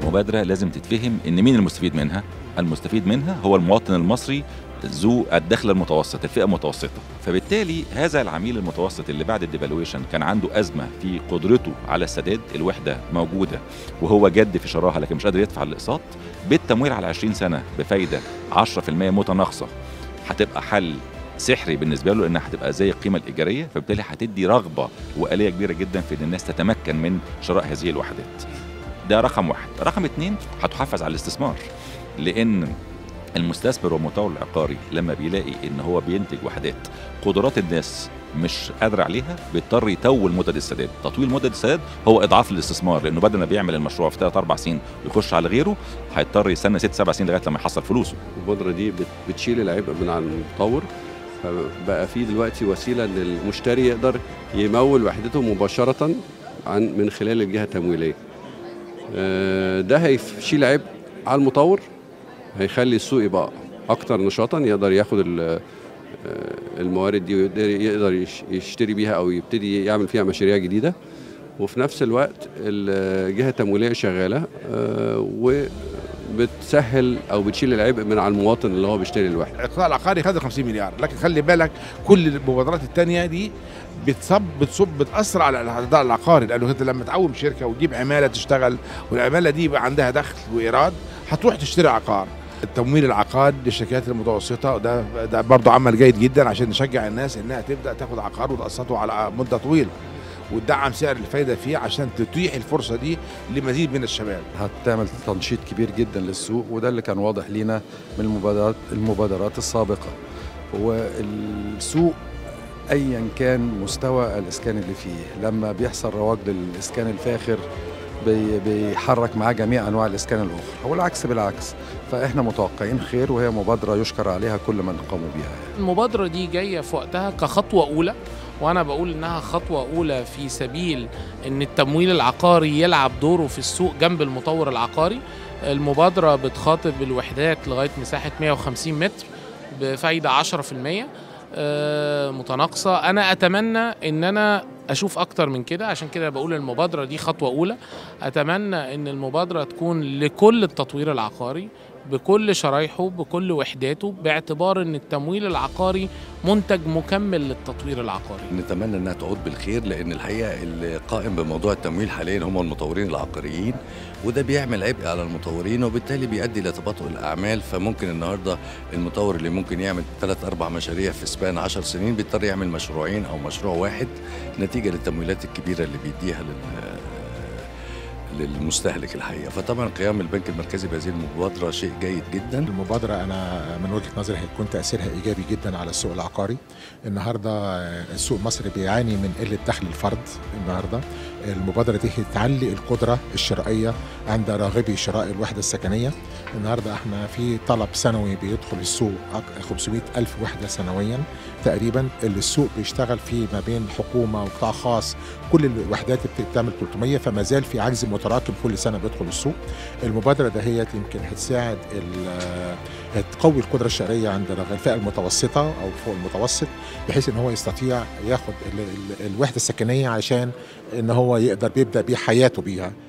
المبادره لازم تتفهم ان مين المستفيد منها المستفيد منها هو المواطن المصري ذو الدخل المتوسط الفئه المتوسطه فبالتالي هذا العميل المتوسط اللي بعد الديفالويشن كان عنده ازمه في قدرته على السداد الوحده موجوده وهو جد في شراها لكن مش قادر يدفع الاقساط بالتمويل على 20 سنه بفايده 10% متناقصه هتبقى حل سحري بالنسبه له لانها هتبقى زي القيمه الايجاريه فبالتالي هتدي رغبه واليه كبيره جدا في ان الناس تتمكن من شراء هذه الوحدات ده رقم واحد رقم اتنين هتحفز على الاستثمار لان المستثمر والمطور العقاري لما بيلاقي ان هو بينتج وحدات قدرات الناس مش قادر عليها بيضطر يطول مدد السداد تطويل مدد السداد هو اضعاف الاستثمار لانه بدل ما بيعمل المشروع في 3 4 سنين ويخش على غيره هيضطر يستنى 6 7 سنين لغايه لما يحصل فلوسه المبادره دي بت- بتشيل العبء من على المطور فبقى في دلوقتي وسيله ان المشتري يقدر يمول وحدته مباشره عن من خلال الجهه التمويليه آه، ده هيشيل عبء على المطور هيخلي السوق يبقى اكتر نشاطا يقدر ياخد ال- آه، الموارد دي ويقدر يقدر يش- يشتري بيها او يبتدي يعمل فيها مشاريع جديده وفي نفس الوقت الجهه التمويليه شغاله آه، وبتسهل او بتشيل العبء من على المواطن اللي هو بيشتري الوحده القطاع العقاري خد 50 مليار لكن خلي بالك كل المبادرات التانية دي بتصب بتصب بتاثر على القطاع العقاري لانه انت لما تعوم شركه وتجيب عماله تشتغل والعماله دي يبقى عندها دخل وايراد هتروح تشتري عقار التمويل العقار للشركات المتوسطه ده ده برضه عمل جيد جدا عشان نشجع الناس انها تبدا تاخد عقار وتقسطه على مده طويله وتدعم سعر الفايده فيه عشان تتيح الفرصه دي لمزيد من الشباب هتعمل تنشيط كبير جدا للسوق وده اللي كان واضح لينا من المبادرات المبادرات السابقه هو السوق ايا كان مستوى الاسكان اللي فيه لما بيحصل رواج للاسكان الفاخر بي- بيحرك معاه جميع انواع الاسكان الاخرى والعكس بالعكس فاحنا متوقعين خير وهي مبادره يشكر عليها كل من قاموا بها المبادرة دي جاية في وقتها كخطوة أولى وأنا بقول إنها خطوة أولى في سبيل إن التمويل العقاري يلعب دوره في السوق جنب المطور العقاري المبادرة بتخاطب الوحدات لغاية مساحة 150 متر بفايدة 10% آه، متناقصة أنا أتمنى إن أنا أشوف أكتر من كده عشان كده بقول المبادرة دي خطوة أولى أتمنى إن المبادرة تكون لكل التطوير العقاري بكل شرايحه بكل وحداته باعتبار ان التمويل العقاري منتج مكمل للتطوير العقاري نتمنى انها تعود بالخير لان الحقيقه اللي قائم بموضوع التمويل حاليا هم المطورين العقاريين وده بيعمل عبء على المطورين وبالتالي بيؤدي الى تباطؤ الاعمال فممكن النهارده المطور اللي ممكن يعمل ثلاث اربع مشاريع في سبان 10 سنين بيضطر يعمل مشروعين او مشروع واحد نتيجه للتمويلات الكبيره اللي بيديها لل للمستهلك الحقيقه فطبعا قيام البنك المركزي بهذه المبادره شيء جيد جدا المبادرة أنا من وجهة نظري هيكون تأثيرها إيجابي جدا على السوق العقاري النهاردة السوق المصري بيعاني من قلة دخل الفرد النهاردة المبادرة دي هتعلي القدرة الشرائية عند راغبي شراء الوحدة السكنية النهاردة احنا في طلب سنوي بيدخل السوق أك- 500 ألف وحدة سنويا تقريبا اللي السوق بيشتغل فيه ما بين حكومة وقطاع خاص كل الوحدات بتعمل 300 فما زال في عجز متراكم كل سنة بيدخل السوق المبادرة دهيت يمكن هتساعد ال- هتقوي القدرة الشرائية عند الفئة المتوسطة أو فوق المتوسط بحيث إن هو يستطيع ياخد ال- ال- الوحدة السكنية عشان إن هو يقدر بيبدأ بيه حياته بيها